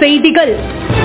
செய்திகள்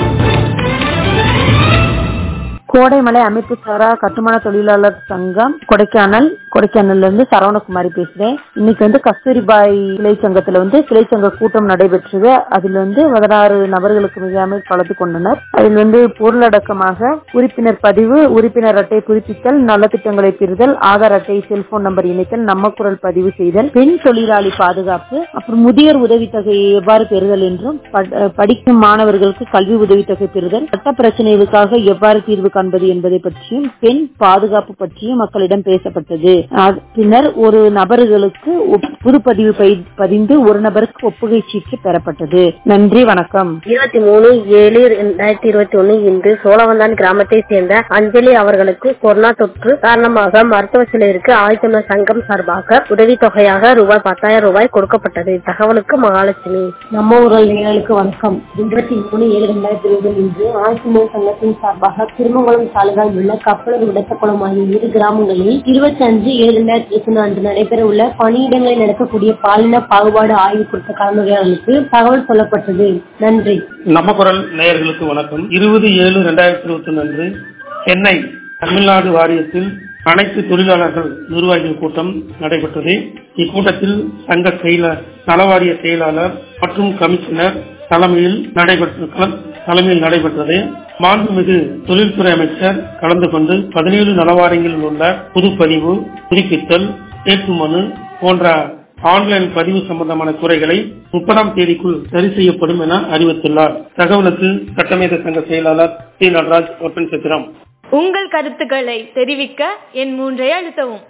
கோடைமலை அமைப்பு சாரா கட்டுமான தொழிலாளர் சங்கம் கொடைக்கானல் கொடைக்கானல்ல இருந்து சரவணகுமாரி பேசுறேன் இன்னைக்கு வந்து கஸ்தூரிபாய் கிளை சங்கத்துல வந்து கிளை சங்க கூட்டம் நடைபெற்றது அதில் வந்து பதினாறு நபர்களுக்கு மிகாமல் கலந்து கொண்டனர் அதில் வந்து பொருளடக்கமாக உறுப்பினர் பதிவு உறுப்பினர் அட்டை புதுப்பித்தல் நலத்திட்டங்களை பெறுதல் ஆதார் அட்டை செல்போன் நம்பர் இணைத்தல் நம்ம குரல் பதிவு செய்தல் பெண் தொழிலாளி பாதுகாப்பு அப்புறம் முதியோர் உதவித்தொகையை எவ்வாறு பெறுதல் என்றும் ப- படிக்கும் மாணவர்களுக்கு கல்வி உதவித்தொகை பெறுதல் சட்ட பிரச்சனைகளுக்காக எவ்வாறு தீர்வு காண்பது என்பதை பற்றியும் பெண் பாதுகாப்பு பற்றியும் மக்களிடம் பேசப்பட்டது அது- பின்னர் ஒரு நபர்களுக்கு ஒப்- புதுப்பதிவு பதி- பதிந்து ஒரு நபருக்கு ஒப்புகை சீட்டு பெறப்பட்டது நன்றி வணக்கம் இருபத்தி மூணு ஏழு ரெண்டாயிரத்தி இருபத்தி ஒண்ணு இன்று சோழவந்தான் கிராமத்தை சேர்ந்த அஞ்சலி அவர்களுக்கு கொரோனா தொற்று காரணமாக மருத்துவ சிலையிற்கு ஆழ்த்துணர் சங்கம் சார்பாக உதவித்தொகையாக ரூபாய் பத்தாயிரம் ரூபாய் கொடுக்கப்பட்டது தகவலுக்கு மகாலட்சுமி நம்ம ஊரல் நேயர்களுக்கு வணக்கம் இருபத்தி மூணு ஏழு ரெண்டாயிரத்தி இருபது இன்று ஆசிரியர் சங்கத்தின் சார்பாக திருமங்கலம் தாலுகாவில் உள்ள கப்பலூர் விடத்தக்குளம் ஆகிய இரு கிராமங்களில் இருபத்தி அஞ்சு ஏழு ரெண்டாயிரத்தி இருபத்தி அன்று நடைபெற உள்ள பணியிடங்களை நடக்கக்கூடிய பாலின பாகுபாடு ஆய்வு குறித்த கலந்துரையாடலுக்கு தகவல் சொல்லப்பட்டது நன்றி நம்ம குரல் நேயர்களுக்கு வணக்கம் இருபது ஏழு ரெண்டாயிரத்தி இருபத்தி ஒன்று அன்று சென்னை தமிழ்நாடு வாரியத்தில் அனைத்து தொழிலாளர்கள் நிர்வாகிகள் கூட்டம் நடைபெற்றது இக்கூட்டத்தில் சங்க செயலர் நலவாரிய செயலாளர் மற்றும் கமிஷனர் தலைமையில் நடைபெற்ற கல- தலைமையில் நடைபெற்றது மாண்புமிகு தொழில்துறை அமைச்சர் கலந்து கொண்டு பதினேழு நலவாரியங்களில் உள்ள புதுப்பதிவு புதுப்பித்தல் வேட்புமனு போன்ற ஆன்லைன் பதிவு சம்பந்தமான குறைகளை முப்பதாம் தேதிக்குள் சரி செய்யப்படும் என அறிவித்துள்ளார் தகவலுக்கு சட்டமேத சங்க செயலாளர் சி நடராஜ் ஒப்பன் சித்திரம் உங்கள் கருத்துக்களை தெரிவிக்க என் மூன்றை அழுத்தவும்